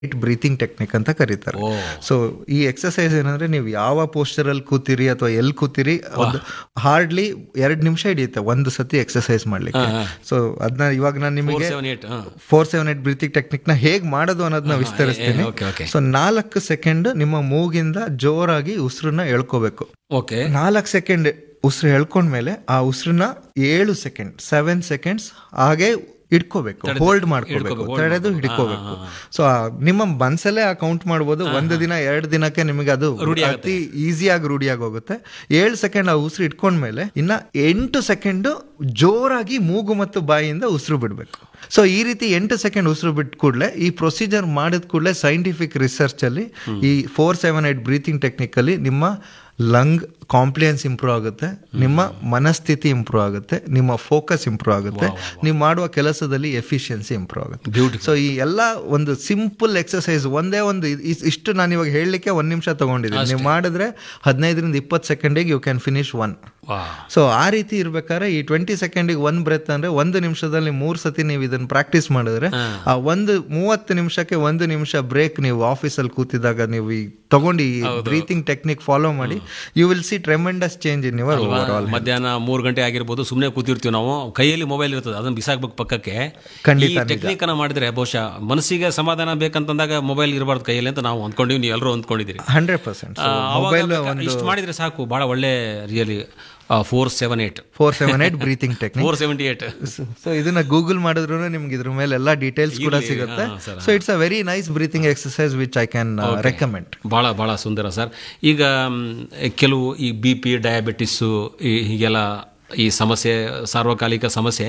Breathing technique ಅಂತ ಕರೀತಾರೆ so ಈ ಎಕ್ಸಸೈಸ್ ಏನಂದ್ರೆ ನೀವು ಯಾವ ಪೋಸ್ಟರ್ ಅಲ್ಲಿ ಕೂತಿರಿ ಅಥವಾ ಎಲ್ಲಿ ಕೂತಿರಿ ಒಂದು ಹಾರ್ಡ್ಲಿ ಎರಡ್ ನಿಮಿಷ ಹಿಡಿಯುತ್ತೆ ಒಂದು ಸತಿ ಎಕ್ಸಸೈಸ್ ಮಾಡ್ಲಿಕ್ಕೆ ಸೊ ಅದನ್ನ ಇವಾಗ ನಾನು ನಿಮಗೆ seven eight four seven eight breathing technique ನ ಹೇಗ್ ಮಾಡೋದು ಅನ್ನೋದನ್ನ ವಿಸ್ತರಿಸ್ತೀನಿ ಓಕೆ ಓಕೆ ಸೊ ನಾಲ್ಕು ಸೆಕೆಂಡ್ ನಿಮ್ಮ ಮೂಗಿಂದ ಜೋರಾಗಿ ಉಸಿರನ್ನ ಎಳ್ಕೋಬೇಕು ಓಕೆ ನಾಲ್ಕು ಸೆಕೆಂಡ್ ಉಸಿರು ಎಳ್ಕೊಂಡ್ಮೇಲೆ ಆ ಉಸಿರನ್ನ ಏಳು ಸೆಕೆಂಡ್ ಸೆವೆನ್ ಸೆಕೆಂಡ್ಸ್ ಹಾಗೆ ಇಟ್ಕೋಬೇಕು ಹೋಲ್ಡ್ ಮಾಡ್ಕೋಬೇಕು ತಡೆದು ಹಿಡ್ಕೋಬೇಕು ಸೊ ನಿಮ್ಮ ಮನ್ಸಲ್ಲೇ ಆ ಕೌಂಟ್ ಮಾಡ್ಬೋದು ಒಂದು ದಿನ ಎರಡು ದಿನಕ್ಕೆ ನಿಮಗೆ ಅದು ಅತಿ ಈಸಿಯಾಗಿ ರೂಢಿಯಾಗಿ ಹೋಗುತ್ತೆ ಏಳು ಸೆಕೆಂಡ್ ಆ ಉಸಿರು ಇಟ್ಕೊಂಡ್ಮೇಲೆ ಇನ್ನ ಎಂಟು ಸೆಕೆಂಡ್ ಜೋರಾಗಿ ಮೂಗು ಮತ್ತು ಬಾಯಿಯಿಂದ ಉಸಿರು ಬಿಡಬೇಕು ಸೊ ಈ ರೀತಿ ಎಂಟು ಸೆಕೆಂಡ್ ಉಸಿರು ಬಿಟ್ಟ ಕೂಡಲೇ ಈ ಪ್ರೊಸೀಜರ್ ಮಾಡಿದ ಕೂಡಲೇ ಸೈಂಟಿಫಿಕ್ ರಿಸರ್ಚ್ ಅಲ್ಲಿ ಈ four seven eight breathing technique ಅಲ್ಲಿ ನಿಮ್ಮ ಲಂಗ್ ಕಾಂಪ್ಲಿಯನ್ಸ್ ಇಂಪ್ರೂವ್ ಆಗುತ್ತೆ ನಿಮ್ಮ ಮನಸ್ಥಿತಿ ಇಂಪ್ರೂವ್ ಆಗುತ್ತೆ ನಿಮ್ಮ ಫೋಕಸ್ ಇಂಪ್ರೂವ್ ಆಗುತ್ತೆ ನೀವು ಮಾಡುವ ಕೆಲಸದಲ್ಲಿ ಎಫಿಷಿಯನ್ಸಿ ಇಂಪ್ರೂವ್ ಆಗುತ್ತೆ ಸೊ ಈ ಎಲ್ಲ ಒಂದು ಸಿಂಪಲ್ ಎಕ್ಸಸೈಸ್ ಒಂದೇ ಒಂದು ಇ- ಇ- ಇಷ್ಟು ನಾನು ಇವಾಗ ಹೇಳಲಿಕ್ಕೆ ಒಂದ್ ನಿಮಿಷ ತಗೊಂಡಿದ್ದೀನಿ ನೀವು ಮಾಡಿದ್ರೆ ಹದಿನೈದರಿಂದ ಇಪ್ಪತ್ತು ಸೆಕೆಂಡಿಗೆ ಯು ಕ್ಯಾನ್ ಫಿನಿಶ್ ಒನ್ ವಾ ಸೊ ಆ ರೀತಿ ಇರ್ಬೇಕಾದ್ರೆ ಈ ಟ್ವೆಂಟಿ ಸೆಕೆಂಡಿಗೆ ಒಂದ್ ಬ್ರೆತ್ ಅಂದ್ರೆ ಒಂದು ನಿಮಿಷದಲ್ಲಿ ಮೂರ್ ಸತಿ ನೀವು ಇದನ್ನ ಪ್ರಾಕ್ಟೀಸ್ ಮಾಡಿದ್ರೆ ಆ ಒಂದು ಮೂವತ್ತು ನಿಮಿಷಕ್ಕೆ ಒಂದು ನಿಮಿಷ ಬ್ರೇಕ್ ನೀವು ಆಫೀಸಲ್ಲಿ ಕೂತಿದಾಗ ನೀವು ಈ ತಗೊಂಡು ಈ ಬ್ರೀತಿಂಗ್ ಟೆಕ್ನಿಕ್ ಫಾಲೋ ಮಾಡಿ you will see tremendous change in your overall ಮಧ್ಯಾಹ್ನ ಮೂರು ಗಂಟೆ ಆಗಿರ್ಬೋದು ಸುಮ್ಮನೆ ಕೂತಿರ್ತೀವಿ ನಾವು ಕೈಯಲ್ಲಿ ಮೊಬೈಲ್ ಇರ್ತದೆ ಅದನ್ನ ಬಿಸಾಕ್ಬೇಕು ಪಕ್ಕಕ್ಕೆ ಖಂಡಿತ ಈ ಟೆಕ್ನಿಕ್ ಅನ್ನ ಮಾಡಿದ್ರೆ ಬಹುಶಃ ಮನಸ್ಸಿಗೆ ಸಮಾಧಾನ ಬೇಕಂತಂದಾಗ ಮೊಬೈಲ್ ಇರಬಾರ್ದು ಕೈಯಲ್ಲಿ ಅಂತ ನಾವು ಅಂದ್ಕೊಂಡಿವಿ ನೀವು ಎಲ್ಲರೂ ಅಂದ್ಕೊಂಡಿದ್ದೀರಿ ಹಂಡ್ರೆಡ್ ಪರ್ಸೆಂಟ್ ಆ, ಅವಾಗ ಇಷ್ಟು ಮಾಡಿದ್ರೆ ಸಾಕು ಬಹಳ ಒಳ್ಳೆ really four seven eight four seven eight breathing technique four seventy eight so ಇದನ್ನ ಗೂಗಲ್ ಮಾಡಿದ್ರು ನಿಮ್ಗೆ ಇದ್ರ ಮೇಲೆ ಎಲ್ಲ ಡೀಟೇಲ್ಸ್ ಕೂಡ ಸಿಗುತ್ತೆ so it's a very nice breathing exercise which I can recommend ಭಾಳ ಭಾಳ ಸುಂದರ ಸರ್ ಈಗ ಮ್, ಕೆಲವು ಈ ಬಿ ಪಿ ಡಯಾಬಿಟಿಸ್ಸು ಈ ಹೀಗೆಲ್ಲ ಈ ಸಮಸ್ಯೆ ಸಾರ್ವಕಾಲಿಕ ಸಮಸ್ಯೆ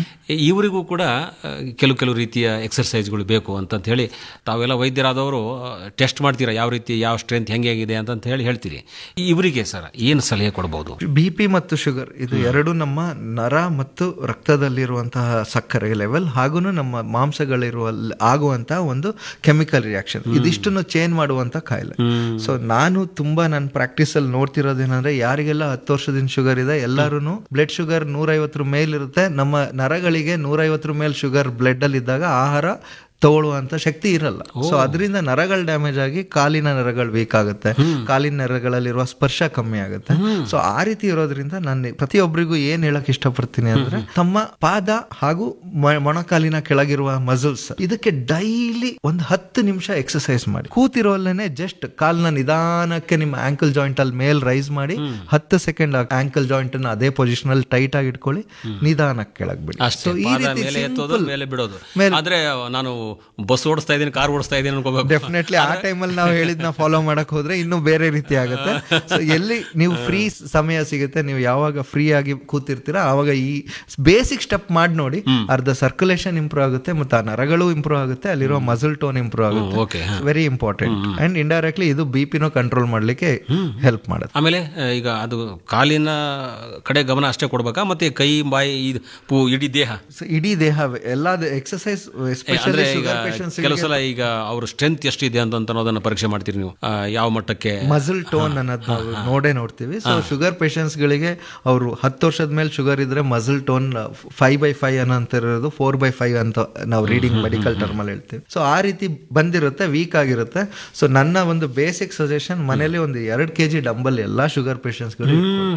ಇವರಿಗೂ ಕೂಡ ಆ, ಕೆಲವು ಕೆಲವು ರೀತಿಯ ಎಕ್ಸರ್ಸೈಸ್ಗಳು ಬೇಕು ಅಂತಂತ ಹೇಳಿ ತಾವೆಲ್ಲ ವೈದ್ಯರಾದವರು ಟೆಸ್ಟ್ ಮಾಡ್ತೀರಾ ಯಾವ ರೀತಿ ಯಾವ ಸ್ಟ್ರೆಂತ್ ಹೆಂಗೆ ಆಗಿದೆ ಅಂತಂತ ಹೇಳಿ ಹೇಳ್ತೀರಿ ಇವರಿಗೆ ಸರ್ ಏನು ಸಲಹೆ ಕೊಡ್ಬೋದು ಬಿ ಪಿ ಮತ್ತು ಶುಗರ್ ಇದು ಎರಡು ನಮ್ಮ ನರ ಮತ್ತು ರಕ್ತದಲ್ಲಿರುವಂತಹ ಸಕ್ಕರೆ ಲೆವೆಲ್ ಹಾಗೂ ನಮ್ಮ ಮಾಂಸಗಳಿರುವ ಆಗುವಂತಹ ಒಂದು ಕೆಮಿಕಲ್ ರಿಯಾಕ್ಷನ್ ಇದಿಷ್ಟನ್ನು ಚೇಂಜ್ ಮಾಡುವಂತ ಕಾಯಿಲೆ ಸೊ ನಾನು ತುಂಬಾ ನನ್ನ ಪ್ರಾಕ್ಟೀಸ್ ಅಲ್ಲಿ ನೋಡ್ತಿರೋದೇನಂದ್ರೆ ಯಾರಿಗೆಲ್ಲ ಹತ್ತು ವರ್ಷದಿಂದ ಶುಗರ್ ಇದೆ ಎಲ್ಲರೂ ಬ್ಲಡ್ ಶುಗರ್ ನೂರೈವತ್ತರ ಮೇಲಿರುತ್ತೆ ನಮ್ಮ ನರಗಳಿಗೆ ನೂರೈವತ್ತರ ಮೇಲೆ ಶುಗರ್ ಬ್ಲಡ್ ಅಲ್ಲಿ ಇದ್ದಾಗ ಆಹಾರ ತಗೊಳ್ಳುವಂತ ಶಕ್ತಿ ಇರಲ್ಲ ಸೊ ಅದರಿಂದ ನರಗಳು ಡ್ಯಾಮೇಜ್ ಆಗಿ ಕಾಲಿನ ನರಗಳು ವೀಕ್ ಆಗುತ್ತೆ ಕಾಲಿನ ನರಗಳಲ್ಲಿರುವ ಸ್ಪರ್ಶ ಕಮ್ಮಿ ಆಗುತ್ತೆ ಸೊ ಆ ರೀತಿ ಇರೋದ್ರಿಂದ ನಾನು ಪ್ರತಿಯೊಬ್ಬರಿಗೂ ಏನ್ ಹೇಳಕ್ ಇಷ್ಟಪಡ್ತೀನಿ ಅಂದ್ರೆ ತಮ್ಮ ಪಾದ ಹಾಗೂ ಮ- ಮೊಣಕಾಲಿನ ಕೆಳಗಿರುವ ಮಸಲ್ಸ್ ಇದಕ್ಕೆ ಡೈಲಿ ಒಂದು ಹತ್ತು ನಿಮಿಷ ಎಕ್ಸರ್ಸೈಸ್ ಮಾಡಿ ಕೂತಿರೋಲ್ಲೇನೆ ಜಸ್ಟ್ ಕಾಲ್ನ ನಿಧಾನಕ್ಕೆ ನಿಮ್ಮ ಆಂಕಲ್ ಜಾಯಿಂಟ್ ಅಲ್ಲಿ ಮೇಲ್ ರೈಸ್ ಮಾಡಿ ಹತ್ತು ಸೆಕೆಂಡ್ ಆಂಕಲ್ ಜಾಯಿಂಟ್ ಅನ್ನ ಅದೇ ಪೊಸಿಷನ್ ಅಲ್ಲಿ ಟೈಟ್ ಆಗಿ ಇಟ್ಕೊಳ್ಳಿ ನಿಧಾನಕ್ಕೆ ಕೆಳಗ್ ಬಿಡಿ ಅಷ್ಟೇ ಸೊ ಈ ಪಾದ ರೀತಿ ಮೇಲೆ ಎತ್ತೋದು simple- ಮೇಲೆ ಬಿಡೋದು ಮೇಲೆ- ಆದ್ರೆ ನಾನು ಬಸ್ ಓಡಿಸ್ತಾ ಇದ್ದೀನಿ ಕಾರ್ ಓಡಿಸ್ತಾ ಇದ್ದೀನಿ ಅನ್ಕೋಬೇಕು ಡೆಫಿನೆಟ್ಲಿ ಆ ಟೈಮಲ್ಲಿ ನಾವು ಹೇಳಿದ್ನ ಫಾಲೋ ಮಾಡಕ್ ಹೋದ್ರೆ ಇನ್ನೂ ಬೇರೆ ರೀತಿ ಆಗುತ್ತೆ ಸೊ ಎಲ್ಲಿ ನೀವು ಫ್ರೀ ಸಮಯ ಸಿಗುತ್ತೆ ನೀವು ಯಾವಾಗ ಫ್ರೀ ಆಗಿ ಕೂತಿರ್ತೀರಾ ಆವಾಗ ಈ ಬೇಸಿಕ್ ಸ್ಟೆಪ್ ಮಾಡಿ ನೋಡಿ ಅರ್ಧ ಸರ್ಕ್ಯುಲೇಷನ್ ಇಂಪ್ರೂವ್ ಆಗುತ್ತೆ ಮತ್ತೆ ಆ ನರಗಳು ಇಂಪ್ರೂವ್ ಆಗುತ್ತೆ ಅಲ್ಲಿರೋ ಮಸಲ್ ಟೋನ್ ಇಂಪ್ರೂವ್ ಆಗುತ್ತೆ okay very important and indirectly ಇದು ಬಿ ಪಿನೂ ಕಂಟ್ರೋಲ್ ಮಾಡ್ಲಿಕ್ಕೆ ಹೆಲ್ಪ್ ಮಾಡುತ್ತೆ ಆಮೇಲೆ ಆ, ಈಗ ಅದು ಕಾಲಿನ ಕಡೆ ಗಮನ ಅಷ್ಟೇ ಕೊಡ್ಬೇಕಾ ಮತ್ತೆ ಕೈ ಬಾಯಿ ಇದು ಪೂ ಇಡೀ ದೇಹ ಸೊ ಇಡೀ ದೇಹ ಎಲ್ಲ ಎಕ್ಸಸೈಸ್ ಅಂದ್ರೆ ಎಸ್ಪೆಷಲಿ ಈಗ ಶುಗರ್ ಪೇಷಂಟ್ಸ್ ಕೆಲವು ಸಲ ಈಗ ಅವ್ರ ಸ್ಟ್ರೆಂತ್ ಎಷ್ಟಿದೆ ಅಂತ ಅನ್ನೋದನ್ನ ಪರೀಕ್ಷೆ ಮಾಡ್ತೀರಿ ನೀವು ಆ, ಯಾವ ಮಟ್ಟಕ್ಕೆ ಮಸಲ್ ಟೋನ್ ಅನ್ನೋದು ನಾವು ನೋಡೇ ನೋಡ್ತೀವಿ ಸೊ ಶುಗರ್ ಗಳಿಗೆ ಅವರು ಹತ್ತು ವರ್ಷದ ಮೇಲೆ ಶುಗರ್ ಇದ್ರೆ muscle tone five by five ಅನ್ನೋ ಇರೋದು ಫೋರ್ ಬೈ ಫೈವ್ ಅಂತ ನಾವು ರೀಡಿಂಗ್ ಮೆಡಿಕಲ್ ಟರ್ಮ್ ಅಲ್ಲಿ ಹೇಳ್ತೀವಿ ಸೊ ಆ ರೀತಿ ಬಂದಿರುತ್ತೆ ವೀಕ್ ಆಗಿರುತ್ತೆ ಸೊ ನನ್ನ ಒಂದು ಬೇಸಿಕ್ ಸಜೆಷನ್ ಮನೇಲಿ ಒಂದು ಎರಡು ಕೆ ಜಿ ಡಂಬಲ್ ಎಲ್ಲಾ ಶುಗರ್ ಪೇಷಂಟ್ಸ್ಗಳು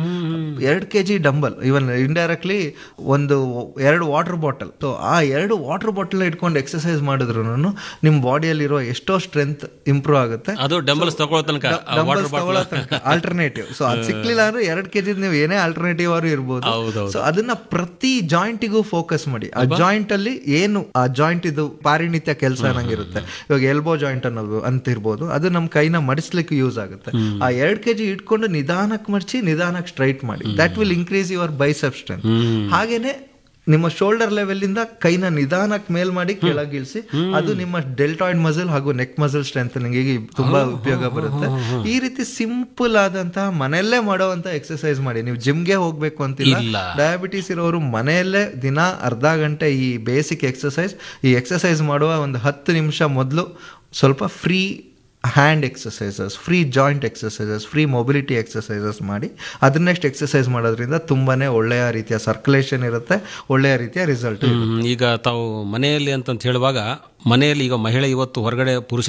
ಎರಡು K G dumbbell even indirectly ಒಂದು ಎರಡು ವಾಟರ್ ಬಾಟಲ್ ಸೊ ಆ ಎರಡು ವಾಟರ್ ಬಾಟಲ್ ಇಟ್ಕೊಂಡು ಎಕ್ಸರ್ಸೈಸ್ ಮಾಡಿದ್ರು ನಿಮ್ಮ ಬಾಡಿಯಲ್ಲಿರೋ ಎಷ್ಟೋ ಸ್ಟ್ರೆಂತ್ ಇಂಪ್ರೂವ್ ಆಗುತ್ತೆ ಅದು ಡಂಬಲ್ಸ್ ತಗೊಳ್ಳೋ ತನಕ ವಾಟರ್ ಬಾಟಲ್ ಆಲ್ಟರ್ನೇಟಿವ್ ಸೊ ಅದು ಸಿಕ್ಲಿಲ್ಲ ಅಂದ್ರೆ ಎರಡ್ ಕೆಜಿ ನೀವು ಏನೇ ಆಲ್ಟರ್ನೇಟಿವ್ ಅವರು ಇರ್ಬೋದು ಹೌದೌದು. ಸೊ ಅದನ್ನ ಪ್ರತಿ ಜಾಯಿಂಟಿಗೂ ಫೋಕಸ್ ಮಾಡಿ ಆ ಜಾಯಿಂಟ್ ಅಲ್ಲಿ ಏನು ಆ ಜಾಯಿಂಟ್ ಇದು ಪಾರಿಣಿತ್ಯ ಕೆಲಸ ಅನ್ನಂಗಿರುತ್ತೆ ಇವಾಗ ಎಲ್ಬೋ ಜಾಯಿಂಟ್ ಅನ್ನೋದು ಅಂತ ಇರ್ಬೋದು ಅದು ನಮ್ಮ ಕೈನ ಮಡಿಸ್ಲಿಕ್ಕೆ ಯೂಸ್ ಆಗುತ್ತೆ ಆ ಎರಡ್ ಕೆಜಿ ಇಟ್ಕೊಂಡು ನಿಧಾನಕ್ಕೆ ಮಡಚಿ ನಿಧಾನಕ್ಕೆ ಸ್ಟ್ರೈಟ್ ಮಾಡಿ that will increase your bicep strength ಹಾಗೇನೆ ನಿಮ್ಮ ಶೋಲ್ಡರ್ ಲೆವೆಲ್ ಇಂದ ಕೈನ ನಿಧಾನಕ್ಕೆ ಮೇಲ್ ಮಾಡಿ ಕೆಳಗಿಳಿಸಿ ಅದು ನಿಮ್ಮ ಡೆಲ್ಟಾಯ್ಡ್ ಮಸಲ್ ಹಾಗೂ ನೆಕ್ ಮಸಲ್ ಸ್ಟ್ರೆಂಥನಿಂಗ್ ತುಂಬಾ ಉಪಯೋಗ ಬರುತ್ತೆ ಈ ರೀತಿ ಸಿಂಪಲ್ ಆದಂತಹ ಮನೆಯಲ್ಲೇ ಮಾಡುವಂತ ಎಕ್ಸರ್ಸೈಸ್ ಮಾಡಿ ನೀವು ಜಿಮ್ಗೆ ಹೋಗ್ಬೇಕು ಅಂತಿಲ್ಲ ಇಲ್ಲ. ಡಯಾಬಿಟಿಸ್ ಇರೋರು ಮನೆಯಲ್ಲೇ ದಿನ ಅರ್ಧ ಗಂಟೆ ಈ ಬೇಸಿಕ್ ಎಕ್ಸರ್ಸೈಸ್ ಈ ಎಕ್ಸರ್ಸೈಸ್ ಮಾಡುವ ಒಂದು ಹತ್ತು ನಿಮಿಷ ಮೊದಲು ಸ್ವಲ್ಪ free hand exercises free joint exercises free mobility exercises ಮಾಡಿ ಅದನ್ನೆಷ್ಟು ಎಕ್ಸಸೈಸ್ ಮಾಡೋದ್ರಿಂದ ತುಂಬಾನೇ ಒಳ್ಳೆಯ ರೀತಿಯ ಸರ್ಕ್ಯುಲೇಷನ್ ಇರುತ್ತೆ ಒಳ್ಳೆಯ ರೀತಿಯ ರಿಸಲ್ಟ್ ಹ್ಮ್, ಈಗ ತಾವು ಮನೆಯಲ್ಲಿ ಅಂತಂತ ಹೇಳುವಾಗ ಮನೆಯಲ್ಲಿ ಈಗ ಮಹಿಳೆ ಇವತ್ತು ಹೊರಗಡೆ ಪುರುಷ